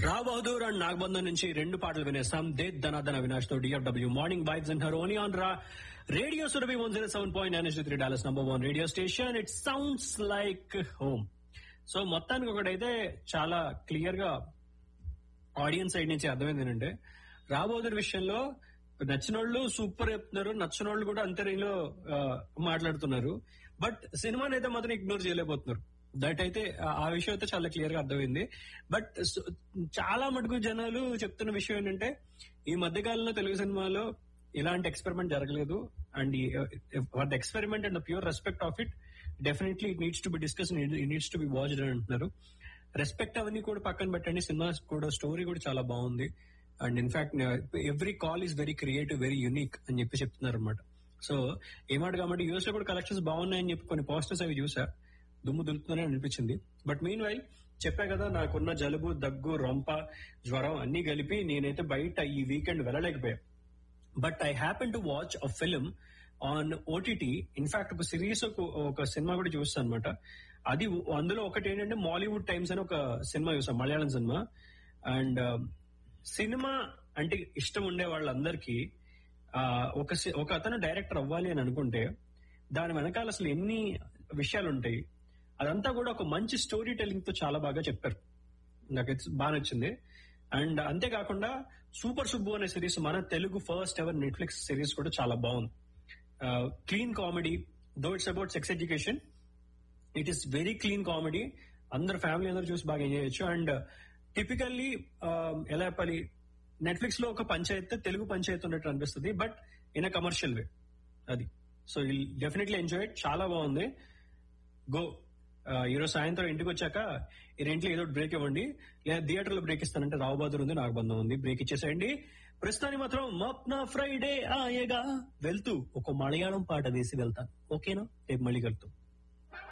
Rao Bahadur and నాగబంధన్ నుంచి రెండు పాటలు వినేస్తాం దే ధనాధన వినాష్ తో DFW morning vibes and her only on రా radio Surabhi one zero seven point nine three Dallas number one radio station it sounds like home so మొత్తానికి ఒకటైతే చాలా క్లియర్ గా ఆడియన్స్ సైడ్ నుంచి అర్థమైంది ఏంటంటే రాబోదర్ విషయంలో నచ్చినోళ్ళు సూపర్ చెప్తున్నారు నచ్చినోళ్ళు కూడా అంతే రేంజ్ లో ఆ, మాట్లాడుతున్నారు బట్ సినిమాని అయితే మాత్రం ఇగ్నోర్ చేయలేకపోతున్నారు దట్ అయితే ఆ- ఆ విషయం అయితే చాలా క్లియర్ గా అర్థమైంది బట్ స- చాలా మటుకు జనాలు చెప్తున్న విషయం ఏంటంటే ఈ మధ్య కాలంలో తెలుగు సినిమాలో ఇలాంటి ఎక్స్పెరిమెంట్ జరగలేదు and for the experiment and the pure respect of it definitely it needs to be discuss it needs to be watched అని అంటున్నారు రెస్పెక్ట్ అవన్నీ కూడా పక్కన పెట్టండి సినిమా కూడా స్టోరీ కూడా చాలా బాగుంది and in fact every call is very creative very unique అని చెప్పి చెప్తున్నారు అనమాట సో ఏమాట కాబట్టి యూఎస్ లో కూడా కలెక్షన్స్ బాగున్నాయని చెప్పి కొన్ని పోస్టర్స్ అవి చూసా దుమ్ము దులుపుతుందని అనిపించింది బట్ మీన్ వైల్ చెప్పా కదా నాకున్న జలుబు దగ్గు రొంప జ్వరం అన్ని కలిపి నేనైతే బయట ఈ వీకెండ్ వెళ్ళలేకపోయా but I happen to watch a film on OTT in fact ఒక సిరీస్ ఒక సినిమా కూడా చూస్తాను అనమాట అది అందులో ఒకటి ఏంటంటే మాలీవుడ్ టైమ్స్ అని ఒక సినిమా చూసాం మలయాళం సినిమా అండ్ సినిమా అంటే ఇష్టం ఉండే వాళ్ళందరికీ ఆ, ఒక సి- ఒక అతను డైరెక్టర్ అవ్వాలి అని అనుకుంటే దాని వెనకాల అసలు ఎన్ని విషయాలు ఉంటాయి అదంతా కూడా ఒక మంచి స్టోరీ టెల్లింగ్ తో చాలా బాగా చెప్పారు నాకు it's బాగా నచ్చింది అండ్ అంతేకాకుండా సూపర్ సుబ్బు అనే సిరీస్ మన Telugu first ever Netflix series కూడా చాలా బాగుంది clean comedy though it's about sex education it is very clean comedy అందరు ఫ్యామిలీ అందరూ చూసి బాగా ఎంజాయ్ చేయొచ్చు అండ్ టిపికల్లీ ఎలా చెప్పాలి నెట్ఫ్లిక్స్ లో ఒక పంచాయత్ తెలుగు పంచాయత్ ఉన్నట్టు అనిపిస్తుంది but in a commercial way అది సో విల్ డెఫినెట్లీ ఎంజాయ్ చాలా బాగుంది గో ఈరోజు సాయంత్రం ఇంటికి వచ్చాక ఈ రెంట్లో ఏదో బ్రేక్ ఇవ్వండి లేదా థియేటర్ లో బ్రేక్ ఇస్తానంటే రావు బహదూర్ ఉంది నాకు బంధం ఉంది బ్రేక్ ఇచ్చేసేయండి ప్రస్తుతానికి మాత్రం మప్నా ఫ్రైడే ఆయగా వెళ్తూ ఒక మలయాళం పాట వేసి వెళ్తాను ఓకేనా రేపు మళ్ళీ కలుతాం